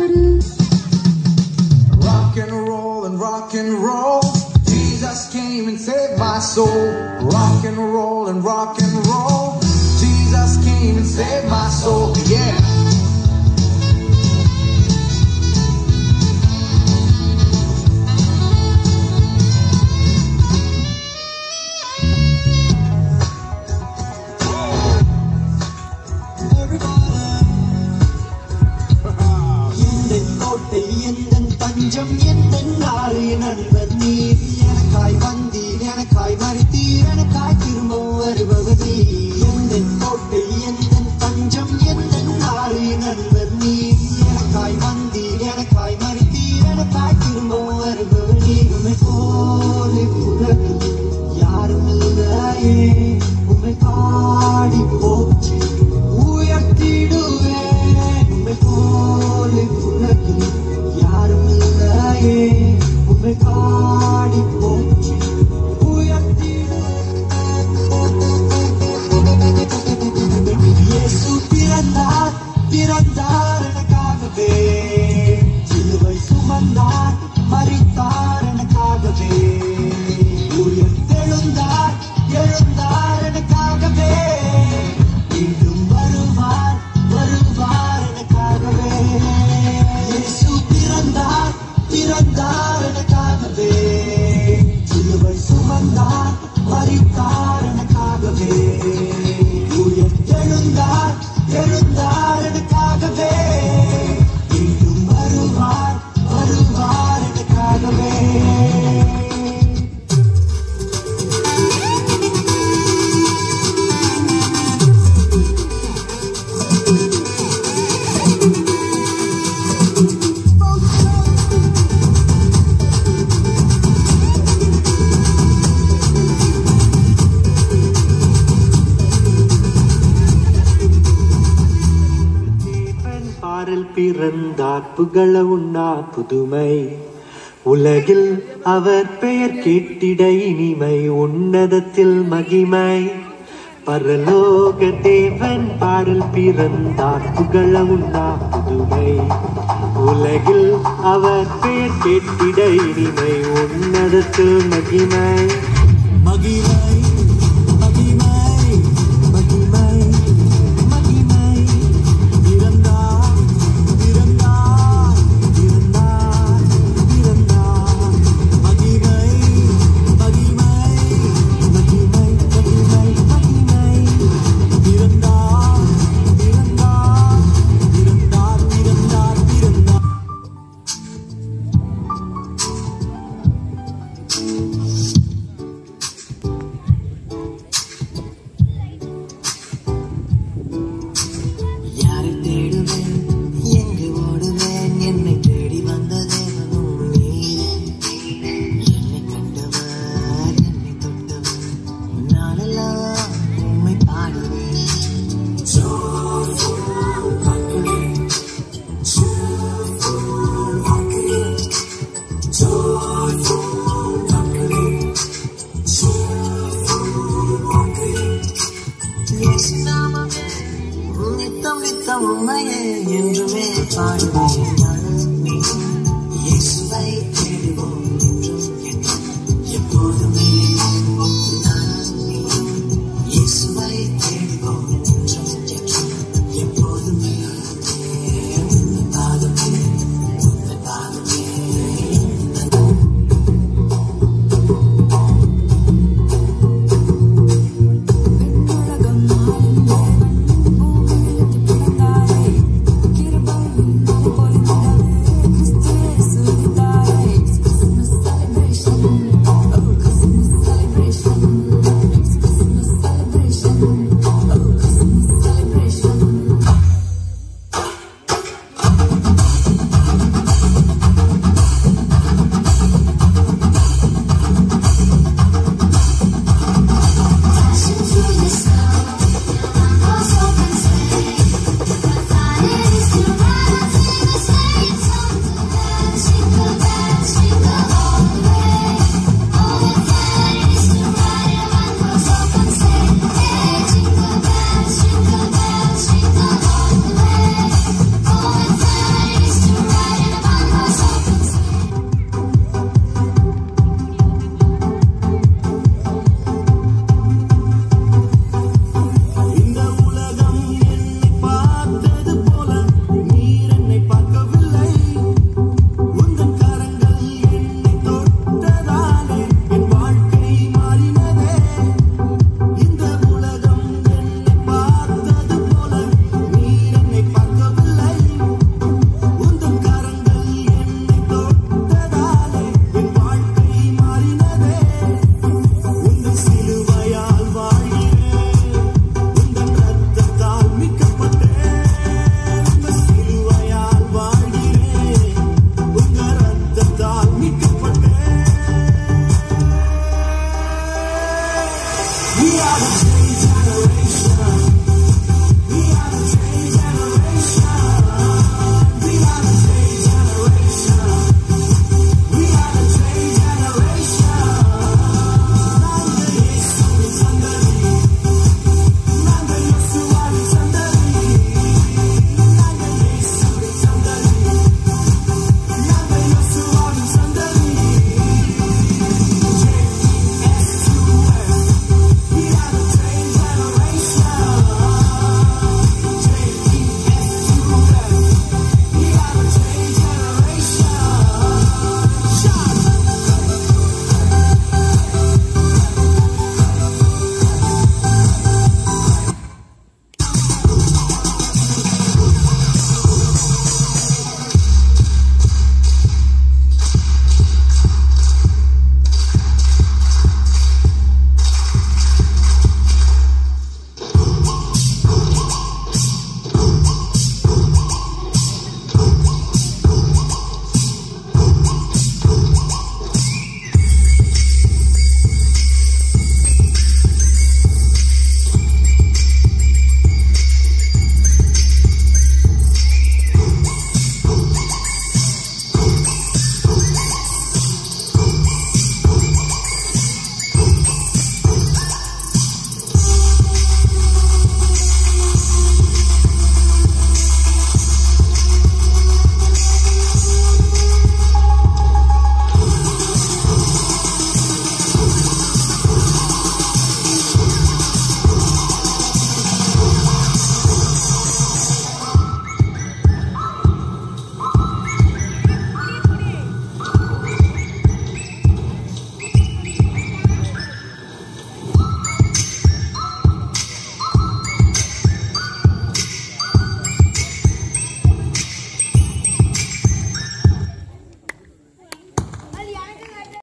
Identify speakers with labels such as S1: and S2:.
S1: பாரு
S2: Rock and roll and rock and roll. Jesus came and saved my soul. Rock and roll and rock and roll. Jesus came and saved my soul. Yeah.
S3: எந்தன் கோட்டை எந்தன் தஞ்சம் எந்தன் நாளை நண்பர் நீர் எனக்காய் வந்தீர் எனக்காய் மறித்தீர் எனக்காய் திரும்ப வருபவர் நீர் எந்தன் கோட்டை எந்தன் தஞ்சம் எந்தன் நாளை நண்பர் நீர் எனக்காய் வந்தீர் எனக்காய் மறித்தீர் எனக்காய் திரும்ப வருபவர் நீர் உம்மை போலே உலகில் யாரும் இல்லையே உம்மை பாடி போற்றி உயர்த்திடுவேன் உம்மை போலே உலகில் யாரும் இல்லையே உம்மை பாடி போற்றி உயர்த்திடுவேன் இயேசு பிறந்தார் பிறந்தார் எனக்காகவே சிலுவை சுமந்தார் மறித்தார் எனக்காகவே உயர்த்தெழுந்தார் எழுந்தார் எனக்காகவே மீண்டும் வருவார் வருவார் எனக்காகவே இயேசு பிறந்தார் பிறந்தார் எனக்காகவே சிலுவை சுமந்தார் மறித்தார் எனக்காகவே உயர்த்தெழுந்தார் எழுந்தார் எனக்காகவே மீண்டும் வருவார் வருவார் எனக்காகவே தேவன் பாரில் பிறந்தார் புகழ உண்ணா புதுமை உலகில் அவர் பெயர் கேட்டிட இனிமை உன்னதத்தில் மகிமை பரலோக தேவன் பாரில் பிறந்தார் புகழ உண்ணா புதுமை உலகில் அவர் பெயர் கேட்டிட இனிமை உன்னதத்தில் மகிமை மகிமை மகிமை மகிமை மகிமை பிறந்தார் பிறந்தார் பிறந்தார் பிறந்தார் மகிமை மகிமை மகிமை மகிமை மகிமை பிறந்தார் பிறந்தார் பிறந்தார் பிறந்தார் பிறந்தார்
S4: யாரை தேடுவேன் எங்கு ஓடுவேன் என்னை தேடி வந்த தேவனும் நீரே என்னை கண்டவர் என்னை தொட்டவர் நாளெல்லாம் உம்மை பாடுவேன் இயேசு நாமமே நித்தம் நித்தம் உம்மையே என்றுமே பாடுவேன் நான்